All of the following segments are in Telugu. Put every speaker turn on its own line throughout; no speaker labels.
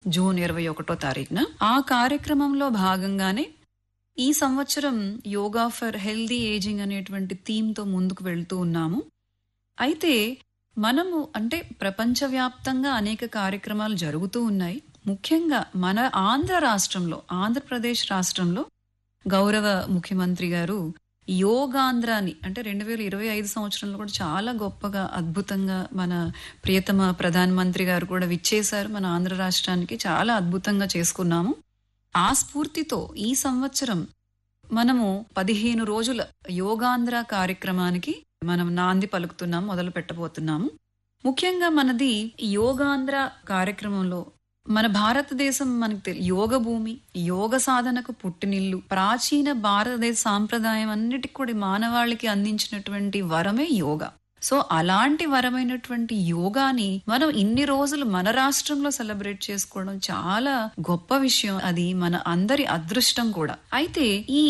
జూన్ ఇరవై ఒకటో తారీఖున ఆ కార్యక్రమంలో భాగంగానే ఈ సంవత్సరం యోగా ఫర్ హెల్దీ ఏజింగ్ అనేటువంటి థీమ్ తో ముందుకు వెళ్తూ ఉన్నాము అయితే మనము అంటే ప్రపంచవ్యాప్తంగా అనేక కార్యక్రమాలు జరుగుతూ ఉన్నాయి ముఖ్యంగా మన ఆంధ్ర రాష్ట్రంలో ఆంధ్రప్రదేశ్ రాష్ట్రంలో గౌరవ ముఖ్యమంత్రి గారు యోగాంధ్రాని అంటే రెండు వేల ఇరవై ఐదు సంవత్సరంలో కూడా చాలా గొప్పగా అద్భుతంగా మన ప్రియతమ ప్రధానమంత్రి గారు కూడా విచ్చేశారు మన ఆంధ్ర రాష్ట్రానికి చాలా అద్భుతంగా చేసుకున్నాము ఆ స్ఫూర్తితో ఈ సంవత్సరం మనము పదిహేను రోజుల యోగాంధ్ర కార్యక్రమానికి మనం నాంది పలుకుతున్నాం మొదలు పెట్టబోతున్నాము ముఖ్యంగా మనది యోగాంధ్ర కార్యక్రమంలో మన భారతదేశం మనకు తెలి యోగ భూమి యోగ సాధనకు పుట్టినిల్లు ప్రాచీన భారతదేశ సాంప్రదాయం అన్నిటికి కూడా మానవాళికి అందించినటువంటి వరమే యోగా సో అలాంటి వరమైనటువంటి యోగాని మనం ఇన్ని రోజులు మన రాష్ట్రంలో సెలబ్రేట్ చేసుకోవడం చాలా గొప్ప విషయం అది మన అందరి అదృష్టం కూడా అయితే ఈ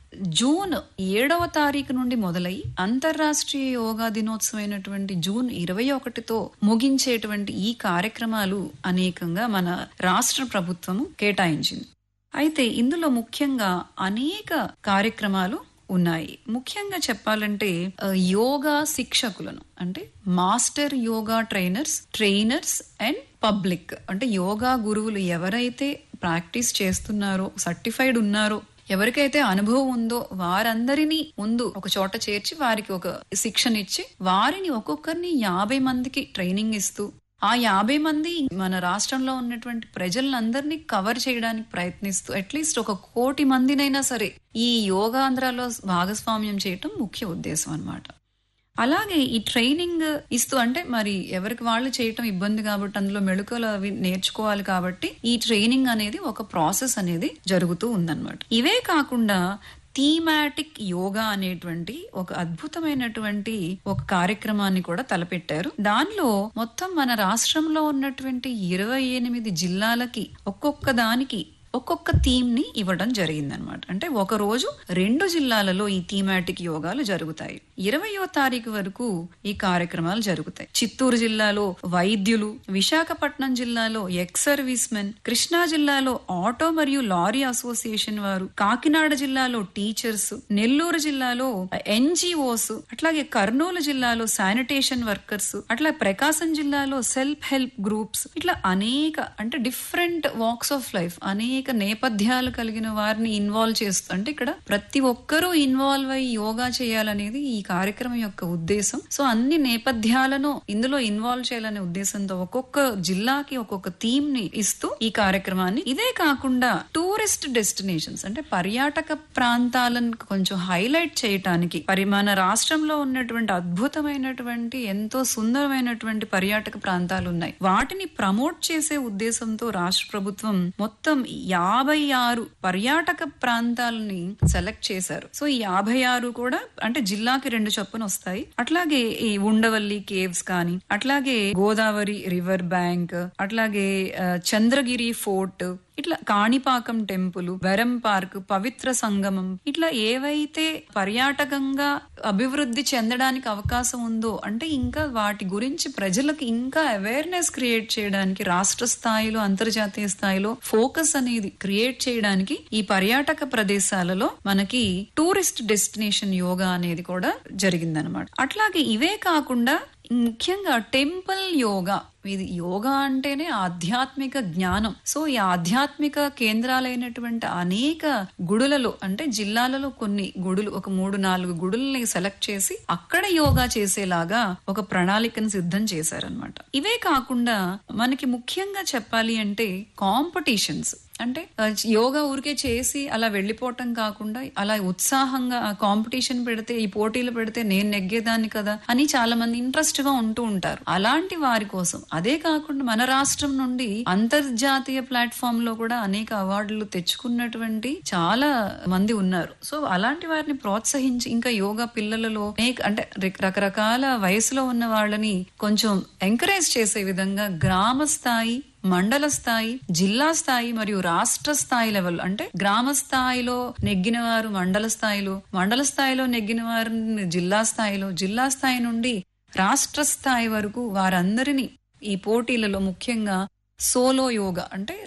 జూన్ ఏడవ తారీఖు నుండి మొదలై అంతర్రాష్ట్రీయ యోగా దినోత్సవమైనటువంటి జూన్ ఇరవై ఒకటితో ముగించేటువంటి ఈ కార్యక్రమాలు అనేకంగా మన రాష్ట్ర ప్రభుత్వము కేటాయించింది అయితే ఇందులో ముఖ్యంగా అనేక కార్యక్రమాలు ఉన్నాయి ముఖ్యంగా చెప్పాలంటే ఆ, యోగా శిక్షకులను అంటే master yoga trainers trainers and public అంటే యోగా గురువులు ఎవరైతే ప్రాక్టీస్ చేస్తున్నారో సర్టిఫైడ్ ఉన్నారో ఎవరికైతే అనుభవం ఉందో వారందరినీ ముందు ఒక చోట చేర్చి వారికి ఒక శిక్షణ ఇచ్చి వారిని ఒక్కొక్కరిని యాభై మందికి ట్రైనింగ్ ఇస్తూ ఆ యాభై మంది మన రాష్ట్రంలో ఉన్నటువంటి ప్రజలందరినీ కవర్ చేయడానికి ప్రయత్నిస్తూ అట్లీస్ట్ ఒక కోటి మందినైనా సరే ఈ యోగాంధ్రలో భాగస్వామ్యం చేయటం ముఖ్య ఉద్దేశం అన్నమాట అలాగే ఈ ట్రైనింగ్ ఇస్తూ అంటే మరి ఎవరికి వాళ్ళు చేయటం ఇబ్బంది కాబట్టి అందులో మెళుకలు అవి నేర్చుకోవాలి కాబట్టి ఈ ట్రైనింగ్ అనేది ఒక ప్రాసెస్ అనేది జరుగుతూ ఉందన్నమాట ఇవే కాకుండా థీమాటిక్ యోగా అనేటువంటి ఒక అద్భుతమైనటువంటి ఒక కార్యక్రమాన్ని కూడా తలపెట్టారు దానిలో మొత్తం మన రాష్ట్రంలో ఉన్నటువంటి ఇరవై ఎనిమిది జిల్లాలకి ఒక్కొక్క దానికి ఒక్కొక్క థీమ్ ని ఇవ్వడం జరిగిందనమాట అంటే ఒక రోజు రెండు జిల్లాలలో ఈ థీమాటిక్ యోగాలు జరుగుతాయి ఇరవయో తారీఖు వరకు ఈ కార్యక్రమాలు జరుగుతాయి చిత్తూరు జిల్లాలో వైద్యులు విశాఖపట్నం జిల్లాలో ఎక్స్ సర్వీస్ మెన్ కృష్ణా జిల్లాలో ఆటో మరియు లారీ అసోసియేషన్ వారు కాకినాడ జిల్లాలో టీచర్స్ నెల్లూరు జిల్లాలో ఎన్జిఓస్ అట్లాగే కర్నూలు జిల్లాలో శానిటేషన్ వర్కర్స్ అట్లా ప్రకాశం జిల్లాలో సెల్ఫ్ హెల్ప్ గ్రూప్స్ ఇట్లా అనేక అంటే డిఫరెంట్ వాక్స్ ఆఫ్ లైఫ్ అనేక నేపథ్యాలు కలిగిన వారిని ఇన్వాల్వ్ చేస్తూ అంటే ఇక్కడ ప్రతి ఒక్కరూ ఇన్వాల్వ్ అయ్యి యోగా చేయాలనేది ఈ కార్యక్రమం యొక్క ఉద్దేశం సో అన్ని నేపథ్యాలను ఇందులో ఇన్వాల్వ్ చేయాలనే ఉద్దేశంతో ఒక్కొక్క జిల్లాకి ఒక్కొక్క థీమ్ ని ఇస్తూ ఈ కార్యక్రమాన్ని ఇదే కాకుండా టూరిస్ట్ డెస్టినేషన్స్ అంటే పర్యాటక ప్రాంతాలను కొంచెం హైలైట్ చేయటానికి మరి మన రాష్ట్రంలో ఉన్నటువంటి అద్భుతమైనటువంటి ఎంతో సుందరమైనటువంటి పర్యాటక ప్రాంతాలు ఉన్నాయి వాటిని ప్రమోట్ చేసే ఉద్దేశంతో రాష్ట్ర ప్రభుత్వం మొత్తం యాభై ఆరు పర్యాటక ప్రాంతాలని సెలెక్ట్ చేశారు సో ఈ యాభై ఆరు కూడా అంటే జిల్లాకి రెండు చొప్పున వస్తాయి అట్లాగే ఈ ఉండవల్లి కేవ్స్ కానీ అట్లాగే గోదావరి రివర్ బ్యాంక్ అట్లాగే ఆ, చంద్రగిరి ఫోర్ట్ ఇట్లా కాణిపాకం టెంపుల్ బెరం పార్క్ పవిత్ర సంగమం ఇట్లా ఏవైతే పర్యాటకంగా అభివృద్ధి చెందడానికి అవకాశం ఉందో అంటే ఇంకా వాటి గురించి ప్రజలకు ఇంకా అవేర్నెస్ క్రియేట్ చేయడానికి రాష్ట్ర స్థాయిలో అంతర్జాతీయ స్థాయిలో ఫోకస్ అనేది క్రియేట్ చేయడానికి ఈ పర్యాటక ప్రదేశాలలో మనకి టూరిస్ట్ డెస్టినేషన్ యోగా అనేది కూడా జరిగిందనమాట అట్లాగే ఇవే కాకుండా ముఖ్యంగా టెంపుల్ యోగా ఇది యోగా అంటేనే ఆధ్యాత్మిక జ్ఞానం సో ఈ ఆధ్యాత్మిక కేంద్రాలైనటువంటి అనేక గుడులలో అంటే జిల్లాలలో కొన్ని గుడులు ఒక మూడు నాలుగు గుడుల్ని సెలెక్ట్ చేసి అక్కడ యోగా చేసేలాగా ఒక ప్రణాళికను సిద్ధం చేశారనమాట ఇవే కాకుండా మనకి ముఖ్యంగా చెప్పాలి అంటే కాంపిటీషన్స్ అంటే ఆ, యోగా ఊరికే చేసి అలా వెళ్ళిపోవటం కాకుండా అలా ఉత్సాహంగా కాంపిటీషన్ పెడితే ఈ పోటీలు పెడితే నేను నెగ్గేదాన్ని కదా అని చాలా మంది ఇంట్రెస్ట్ గా ఉంటూ ఉంటారు అలాంటి వారి కోసం అదే కాకుండా మన రాష్ట్రం నుండి అంతర్జాతీయ ప్లాట్ఫామ్ లో కూడా అనేక అవార్డులు తెచ్చుకున్నటువంటి చాలా మంది ఉన్నారు సో అలాంటి వారిని ప్రోత్సహించి ఇంకా యోగా పిల్లలలో అనేక- అంటే రి- రకరకాల వయసులో ఉన్న వాళ్ళని కొంచెం ఎంకరేజ్ చేసే విధంగా గ్రామ స్థాయి మండల స్థాయి జిల్లా స్థాయి మరియు రాష్ట్ర స్థాయి లెవెల్ అంటే గ్రామ స్థాయిలో నెగ్గిన వారు మండల స్థాయిలో మండల స్థాయిలో నెగ్గిన వారిని జిల్లా స్థాయిలో జిల్లా స్థాయి నుండి రాష్ట్ర స్థాయి వరకు వారందరినీ ఈ పోటీలలో ముఖ్యంగా సోలో యోగా అంటే